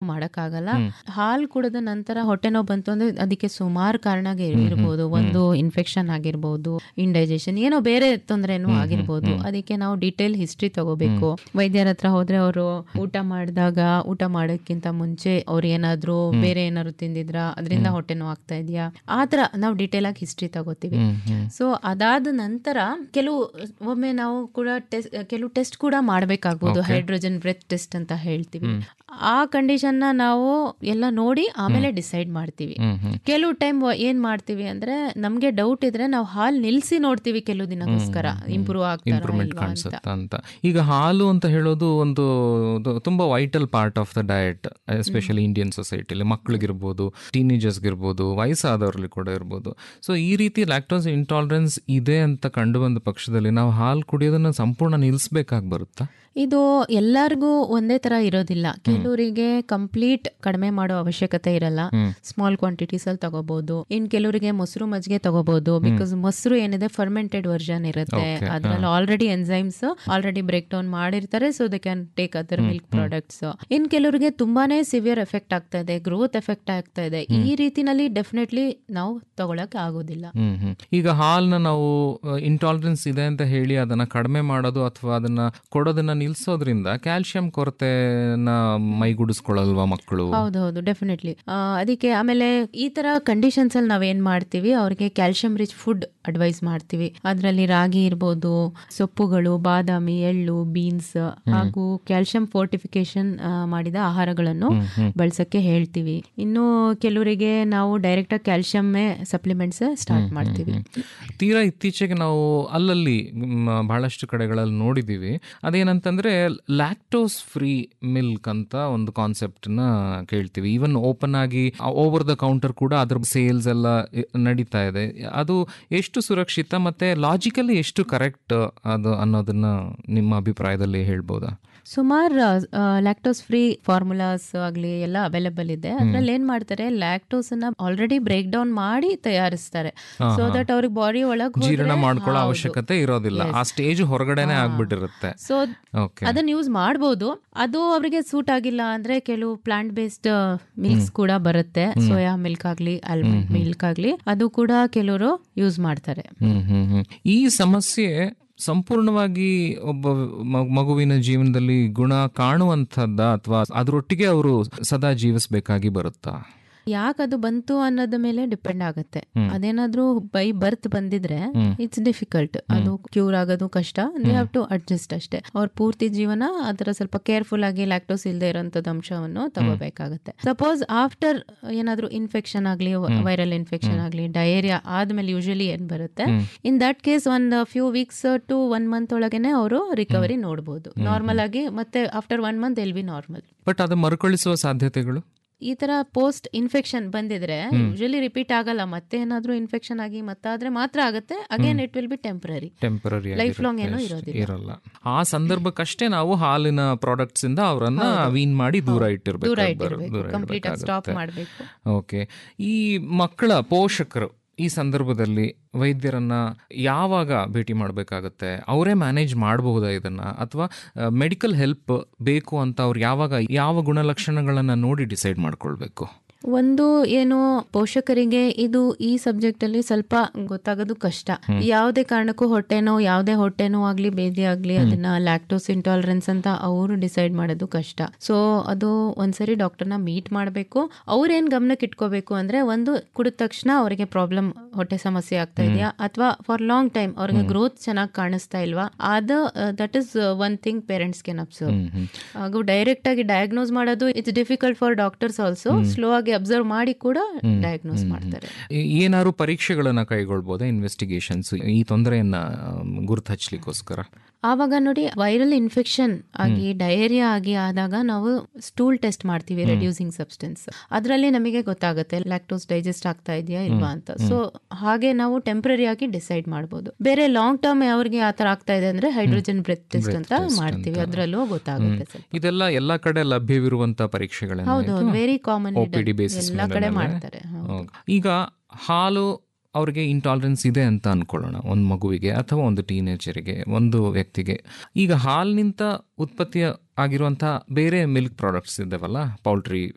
ಮಾಡಕ್ಕಾಗಲ್ಲ ಹಾಲು ಕುಡಿದ ನಂತರ ಹೊಟ್ಟೆ ನೋವು ಬಂತು ಅಂದ್ರೆ ಅದಕ್ಕೆ ಸುಮಾರು ಕಾರಣ ಇರ್ಬೋದು ಒಂದು ಇನ್ಫೆಕ್ಷನ್ ಆಗಿರ್ಬೋದು ಇಂಡೈಜೆಷನ್ ಏನೋ ಬೇರೆ ತೊಂದರೆನೂ ಆಗಿರ್ಬೋದು ಅದಕ್ಕೆ ನಾವು ಡೀಟೇಲ್ ಹಿಸ್ಟ್ರಿ ತಗೋಬೇಕು ವೈದ್ಯರ ಹತ್ರ ಹೋದ್ರೆ ಅವರು ಊಟ ಮಾಡಿದಾಗ ಊಟ ಮಾಡೋಕ್ಕಿಂತ ಮುಂಚೆ ಅವ್ರು ಏನಾದ್ರು ಬೇರೆ ಏನಾದ್ರು ತಿಂದಿದ್ರ ಅದರಿಂದ ಹೊಟ್ಟೆ ನೋವು ಆಗ್ತಾ ಇದೆಯಾ ಆ ತರ ನಾವು ಡೀಟೇಲ್ ಆಗಿ ಹಿಸ್ಟ್ರಿ ತಗೋತೀವಿ ಸೊ ಅದಾದ ನಂತರ ಕೆಲವು ಒಮ್ಮೆ ನಾವು ಕೂಡ ಟೆಸ್ಟ್ ಕೆಲವು ಟೆಸ್ಟ್ ಕೂಡ ಮಾಡಬೇಕಾಗ್ಬೋದು ಹೈಡ್ರೋಜನ್ ಬ್ರೆತ್ ಟೆಸ್ಟ್ ಅಂತ ಹೇಳ್ತೀವಿ ಆ ಕಂಡೀಷನ್ ನ ನಾವು ಎಲ್ಲ ನೋಡಿ ಆಮೇಲೆ ಡಿಸೈಡ್ ಮಾಡ್ತೀವಿ ಕೆಲವು ಟೈಮ್ ಏನ್ ಮಾಡ್ತೀವಿ ಅಂದ್ರೆ ನಮ್ಗೆ ಡೌಟ್ ಇದ್ರೆ ನಾವು ಹಾಲ್ ನಿಲ್ಸಿ ನೋಡ್ತೀವಿ ಕೆಲವು ದಿನಕ್ಕೋಸ್ಕರ ಇಂಪ್ರೂವ್ ಆಗ್ತಾರಾ ಇಂಪ್ರೂವ್ಮೆಂಟ್ ಇಲ್ವಾ ಅಂತ ಕಾಣಿಸುತ್ತಾ ಅಂತ ಈಗ ಹಾಲು ಅಂತ ಹೇಳೋದು ಒಂದು ಅದು ತುಂಬಾ vital part of the diet especially Indian ಸೊಸೈಟಿಲಿ ಮಕ್ಕಳಿಗಿರ್ಬೋದು ಟೀನೇಜರ್ಸ್ಗಿರ್ಬೋದು ವಯಸ್ಸಾದವ್ರಲ್ಲಿ ಕೂಡ ಇರ್ಬೋದು ಸೊ ಈ ರೀತಿ ಲ್ಯಾಕ್ಟೋಸ್ ಇಂಟಾಲರೆನ್ಸ್ ಇದೆ ಅಂತ ಕಂಡು ಬಂದ ಪಕ್ಷದಲ್ಲಿ ನಾವು ಹಾಲು ಕುಡಿಯೋದನ್ನ ಸಂಪೂರ್ಣ ನಿಲ್ಲಿಸ್ಬೇಕಾಗಿ ಬರುತ್ತಾ ಇದು ಎಲ್ಲರಿಗೂ ಒಂದೇ ತರ ಇರೋದಿಲ್ಲ ಕೆಲವರಿಗೆ ಕಂಪ್ಲೀಟ್ ಕಡಿಮೆ ಮಾಡೋ ಅವಶ್ಯಕತೆ ಇರಲ್ಲ ಸ್ಮಾಲ್ ಕ್ವಾಂಟಿಟೀಸ್ ಅಲ್ಲಿ ತಗೋಬಹುದು ಇನ್ ಕೆಲವರಿಗೆ ಮೊಸರು ಮಜ್ಜಿಗೆ ತಗೋಬಹುದು ಬಿಕಾಸ್ ಮೊಸರು ಏನಿದೆ ಫರ್ಮೆಂಟೆಡ್ ವರ್ಷನ್ ಇರುತ್ತೆ ಅದ್ರಲ್ಲಿ already enzymes already break down ಮಾಡಿರ್ತಾರೆ so they can take other milk products in ಕೆಲವರಿಗೆ ತುಂಬಾನೇ ಸಿವಿಯರ್ ಎಫೆಕ್ಟ್ ಆಗ್ತಾ ಇದೆ ಗ್ರೋತ್ ಎಫೆಕ್ಟ್ ಆಗ್ತಾ ಇದೆ ಈ ರೀತಿನಲ್ಲಿ ಡೆಫಿನೆಟ್ಲಿ ನಾವು ತಗೊಳಕ್ ಆಗೋದಿಲ್ಲ ಹ್ಮ್ ಹ್ಮ್ ಈಗ ಹಾಲ್ನ ನಾವು ಇಂಟಾಲರೆನ್ಸ್ ಇದೆ ಅಂತ ಹೇಳಿ ಅದನ್ನ ಕಡಿಮೆ ಮಾಡೋದು ಅಥವಾ ಅದನ್ನ ಕೊಡೋದನ್ನ ನಿಲ್ಸೋದ್ರಿಂದ ಕ್ಯಾಲ್ಸಿಯಂ ಕೊರತೆನ ಮೈಗೂಡಿಸ್ಕೊಳ್ಳಲ್ವಾ ಮಕ್ಕಳು ಹೌದೌದು ಡೆಫಿನೆಟ್ಲಿ ಅದಕ್ಕೆ ಆಮೇಲೆ ಈ ತರ ಕಂಡೀಷನ್ಸ್ ಅಲ್ಲಿ ನಾವೇನ್ ಮಾಡ್ತೀವಿ ಅವ್ರಿಗೆ ಕ್ಯಾಲ್ಸಿಯಂ ರಿಚ್ ಫುಡ್ ಅಡ್ವೈಸ್ ಮಾಡ್ತೀವಿ ಅದರಲ್ಲಿ ರಾಗಿ ಇರ್ಬೋದು ಸೊಪ್ಪುಗಳು ಬಾದಾಮಿ ಎಳ್ಳು ಬೀನ್ಸ್ ಹಾಗೂ ಕ್ಯಾಲ್ಸಿಯಂ ಫೋರ್ಟಿಫಿಕೇಶನ್ ಮಾಡಿದ ಆಹಾರಗಳನ್ನು ಬಳಸಕ್ಕೆ ಹೇಳ್ತೀವಿ ಇನ್ನು ಕೆಲವರಿಗೆ ನಾವು ಡೈರೆಕ್ಟ್ ಆಗಿ ಕ್ಯಾಲ್ಸಿಯಂ ಸಪ್ಲಿಮೆಂಟ್ಸ್ ಸ್ಟಾರ್ಟ್ ಮಾಡ್ತೀವಿ ತೀರಾ ಇತ್ತೀಚೆಗೆ ನಾವು ಅಲ್ಲಲ್ಲಿ ಮ್, ಬಹಳಷ್ಟು ಕಡೆಗಳಲ್ಲಿ ನೋಡಿದೀವಿ ಅದೇನಂತಂದ್ರೆ ಲ್ಯಾಕ್ಟೋಸ್ ಫ್ರೀ ಮಿಲ್ಕ್ ಅಂತ ಒಂದು ಕಾನ್ಸೆಪ್ಟ್ ನ ಕೇಳ್ತೀವಿ ಈವನ್ ಓಪನ್ ಆಗಿ ಓವರ್ ದ ಕೌಂಟರ್ ಕೂಡ ಅದ್ರ ಸೇಲ್ಸ್ ಎಲ್ಲ ಇ- ನಡೀತಾ ಇದೆ ಅದು ಎಷ್ಟು ಸುರಕ್ಷಿತ ಮತ್ತೆ ಲಾಜಿಕಲಿ ಎಷ್ಟು ಕರೆಕ್ಟ್ ಅದು ಅನ್ನೋದನ್ನ ನಿಮ್ಮ ಅಭಿಪ್ರಾಯದಲ್ಲಿ ಹೇಳ್ಬೋದಾ ಸುಮಾರು ಲ್ಯಾಕ್ಟೋಸ್ ಫ್ರೀ ಫಾರ್ಮುಲಾಸ್ ಆಗಲಿ ಎಲ್ಲ ಅವೈಲೇಬಲ್ ಇದೆ ಅದ್ರಲ್ಲಿ ಏನ್ ಮಾಡ್ತಾರೆ ಲ್ಯಾಕ್ಟೋಸ್ ಅನ್ನ ಆಲ್ರೆಡಿ ಬ್ರೇಕ್ ಡೌನ್ ಮಾಡಿ ತಯಾರಿಸ್ತಾರೆ ಸೊ ದಟ್ ಅವ್ರಿಗೆ ಬಾಡಿ ಒಳಗೆ ಜೀರ್ಣ ಮಾಡ್ಕೊಳ್ಳೋ ಅವಶ್ಯಕತೆ ಇರೋದಿಲ್ಲ ಆ ಸ್ಟೇಜ್ ಹೊರಗಡೆನೆ ಆಗ್ಬಿಟ್ಟಿರುತ್ತೆ ಸೊ ಓಕೆ ಅದನ್ನ ಯೂಸ್ ಮಾಡ್ಬೋದು ಅದು ಅವರಿಗೆ ಸೂಟ್ ಆಗಿಲ್ಲ ಅಂದ್ರೆ ಕೆಲವು ಪ್ಲಾಂಟ್ ಬೇಸ್ಡ್ ಮಿಲ್ಕ್ಸ್ ಕೂಡ ಬರುತ್ತೆ ಸೋಯಾ ಮಿಲ್ಕ್ ಆಗ್ಲಿ ಆಲ್ಮಂಡ್ ಮಿಲ್ಕ್ ಆಗ್ಲಿ ಅದು ಕೂಡ ಕೆಲವರು ಯೂಸ್ ಮಾಡ್ತಾರೆ ಹ್ಮ್ ಹ್ಮ್ ಹ್ಮ್ ಈ ಸಮಸ್ಯೆ ಸಂಪೂರ್ಣವಾಗಿ ಒಬ್ಬ ಮ- ಮಗುವಿನ ಜೀವನದಲ್ಲಿ ಗುಣ ಕಾಣುವಂಥದ್ದ ಅಥವಾ ಅದರೊಟ್ಟಿಗೆ ಅವರು ಸದಾ ಜೀವಿಸಬೇಕಾಗಿ ಬರುತ್ತಾ ಯಾಕೆ ಅದು ಬಂತು ಅನ್ನೋದ ಮೇಲೆ ಡಿಪೆಂಡ್ ಆಗುತ್ತೆ ಅದೇನಾದ್ರೂ ಬೈ ಬರ್ತ್ ಬಂದಿದ್ರೆ ಇಟ್ಸ್ ಡಿಫಿಕಲ್ಟ್ ಅದು ಕ್ಯೂರ್ ಆಗೋದು ಕಷ್ಟ ದೇ ಹ್ಯಾವ್ ಟು ಅಡ್ಜಸ್ಟ್ ಅಷ್ಟೇ ಅವ್ರ ಪೂರ್ತಿ ಜೀವನ ಅದರ ಸ್ವಲ್ಪ ಕೇರ್ಫುಲ್ ಆಗಿ ಲ್ಯಾಕ್ಟೋಸ್ ಇಲ್ಲದೆ ಇರೋಂಥದ್ದು ಅಂಶವನ್ನು ತಗೋಬೇಕಾಗತ್ತೆ ಸಪೋಸ್ ಆಫ್ಟರ್ ಏನಾದ್ರೂ ಇನ್ಫೆಕ್ಷನ್ ಆಗ್ಲಿ ವೈರಲ್ ಇನ್ಫೆಕ್ಷನ್ ಆಗ್ಲಿ ಡಯೇರಿಯಾ ಆದ್ಮೇಲೆ ಯೂಶಲಿ ಏನ್ ಬರುತ್ತೆ ಇನ್ ದಟ್ ಕೇಸ್ ಒಂದು few weeks to one month ಒಳಗೇನೆ ಅವರು ರಿಕವರಿ ನೋಡಬಹುದು ನಾರ್ಮಲ್ ಆಗಿ ಮತ್ತೆ after one month will be normal but ಅದು ಮರುಕಳಿಸುವ ಸಾಧ್ಯತೆಗಳು ಈ ತರ ಪೋಸ್ಟ್ ಇನ್ಫೆಕ್ಷನ್ ಬಂದಿದ್ರೆ ಯೂಶಲಿ ರಿಪೀಟ್ ಆಗಲ್ಲ ಮತ್ತೆ ಏನಾದ್ರೂ ಇನ್ಫೆಕ್ಷನ್ ಆಗಿ ಮತ್ತಾದ್ರೆ ಮಾತ್ರ ಆಗುತ್ತೆ again it will be temporary temporary life long ಏನೋ ಇರೋದಿಲ್ಲ ಇರಲ್ಲ ಆ ಸಂದರ್ಭಕ್ಕಷ್ಟೇ ನಾವು ಹಾಲಿನ ಪ್ರಾಡಕ್ಟ್ಸ್ ಇಂದ ಅವರನ್ನ ವೀನ್ ಮಾಡಿ ದೂರ ದೂರ ಇಟ್ಟಿರ್ಬೇಕು ಇಟ್ಟಿರ್ಬೇಕು ಕಂಪ್ಲೀಟ್ ಆಗಿ ಸ್ಟಾಪ್ ಮಾಡಬೇಕು ಓಕೆ ಈ ಮಕ್ಕಳ ಪೋಷಕರು ಈ ಸಂದರ್ಭದಲ್ಲಿ ವೈದ್ಯರನ್ನ ಯಾವಾಗ ಭೇಟಿ ಮಾಡಬೇಕಾಗುತ್ತೆ ಅವರೇ ಮ್ಯಾನೇಜ್ ಮಾಡಬಹುದಾ ಇದನ್ನ ಅಥವಾ ಮೆಡಿಕಲ್ ಹೆಲ್ಪ್ ಬೇಕು ಅಂತ ಅವ್ರು ಯಾವಾಗ ಯಾವ ಗುಣಲಕ್ಷಣಗಳನ್ನ ನೋಡಿ ಡಿಸೈಡ್ ಮಾಡ್ಕೊಳ್ಬೇಕು ಒಂದು ಏನು ಪೋಷಕರಿಗೆ ಇದು ಈ ಸಬ್ಜೆಕ್ಟ್ ಅಲ್ಲಿ ಸ್ವಲ್ಪ ಗೊತ್ತಾಗೋದು ಕಷ್ಟ ಯಾವುದೇ ಕಾರಣಕ್ಕೂ ಹೊಟ್ಟೆನೋ ಯಾವುದೇ ಹೊಟ್ಟೆನೋ ಆಗ್ಲಿ ಬೇದಿ ಆಗ್ಲಿ ಅದನ್ನ ಲ್ಯಾಕ್ಟೋಸ್ ಇಂಟಾಲರೆನ್ಸ್ ಅಂತ ಅವರು ಡಿಸೈಡ್ ಮಾಡೋದು ಕಷ್ಟ ಸೊ ಅದು ಒಂದ್ಸರಿ ಡಾಕ್ಟರ್ನ ಮೀಟ್ ಮಾಡಬೇಕು ಅವ್ರೇನ್ ಗಮನಕ್ಕೆ ಇಟ್ಕೋಬೇಕು ಅಂದ್ರೆ ಒಂದು ಕುಡಿದ ತಕ್ಷಣ ಅವರಿಗೆ ಪ್ರಾಬ್ಲಮ್ ಹೊಟ್ಟೆ ಸಮಸ್ಯೆ ಆಗ್ತಾ ಇದೆಯಾ ಅಥವಾ ಫಾರ್ ಲಾಂಗ್ ಟೈಮ್ ಅವ್ರಿಗೆ ಗ್ರೋತ್ ಚೆನ್ನಾಗಿ ಕಾಣಿಸ್ತಾ ಇಲ್ವಾ ಅದು that is one thing parents can observe ಹಾಗೂ ಡೈರೆಕ್ಟ್ ಆಗಿ ಡಯಾಗ್ನೋಸ್ ಮಾಡೋದು it's difficult for doctors also slow ಆಗಿ ಅಬ್ಸರ್ವ್ ಮಾಡಿ ಕೂಡ ಡಯಾಗ್ನೋಸ್ ಮಾಡ್ತಾರೆ ಏ- ಏನಾದ್ರು ಪರೀಕ್ಷೆಗಳನ್ನ ಕೈಗೊಳ್ಬೋದಾ ಇನ್ವೆಸ್ಟಿಗೇಷನ್ಸ್ ಈ ತೊಂದರೆಯನ್ನ ಗುರುತು ಹಚ್ಚಲಿಕ್ಕೋಸ್ಕರ ಆವಾಗ ನೋಡಿ ವೈರಲ್ ಇನ್ಫೆಕ್ಷನ್ ಆಗಿ ಡಯೇರಿಯಾ ಆಗಿ ಆದಾಗ ನಾವು ಸ್ಟೂಲ್ ಟೆಸ್ಟ್ ಮಾಡ್ತೀವಿ ರೆಡ್ಯೂಸಿಂಗ್ ಸಬ್ಸ್ಟೆನ್ಸ್ ಅದರಲ್ಲಿ ನಮಗೆ ಗೊತ್ತಾಗುತ್ತೆ ಲ್ಯಾಕ್ಟೋಸ್ ಡೈಜೆಸ್ಟ್ ಆಗ್ತಾ ಇದೆಯಾ ಇಲ್ವಾ ಅಂತ ಸೊ ಹಾಗೆ ನಾವು ಟೆಂಪ್ರರಿ ಆಗಿ ಡಿಸೈಡ್ ಮಾಡಬಹುದು ಬೇರೆ ಲಾಂಗ್ ಟರ್ಮ್ ಅವ್ರಿಗೆ ಆತರ ಆಗ್ತಾ ಇದೆ ಅಂದ್ರೆ ಹೈಡ್ರೋಜನ್ ಬ್ರೆತ್ ಟೆಸ್ಟ್ ಅಂತ ಮಾಡ್ತೀವಿ ಅದರಲ್ಲೂ ಗೊತ್ತಾಗುತ್ತೆ ಸ್ವಲ್ಪ ಇದೆಲ್ಲ ಎಲ್ಲಾ ಕಡೆ ಲಭ್ಯವಿರುವಂತ ಪರೀಕ್ಷೆಗಳನ್ನ ಹೌದು ವೆರಿ ಕಾಮನ್ OPD basis ಎಲ್ಲ ಕಡೆ ಮೇಲೆನೆ? ಮಾಡ್ತಾರೆ ಹೌದು. ಹೌದು. ಈಗ ಹಾಲು ಅವ್ರಿಗೆ ಇಂಟಾಲರೆನ್ಸ್ ಇದೆ ಅಂತ ಅನ್ಕೊಳ್ಳೋಣ ಒಂದು ಮಗುವಿಗೆ ಅಥವಾ ಒಂದು ಟೀನೇಜರಿಗೆ ಒಂದು ವ್ಯಕ್ತಿಗೆ ಈಗ ಹಾಲಿನಿಂದ ಉತ್ಪತ್ತಿ ಆಗಿರುವಂತಹ ಬೇರೆ ಮಿಲ್ಕ್ ಪ್ರಾಡಕ್ಟ್ಸ್ ಇದ್ದಾವಲ್ಲ ಪೌಲ್ಟ್ರಿ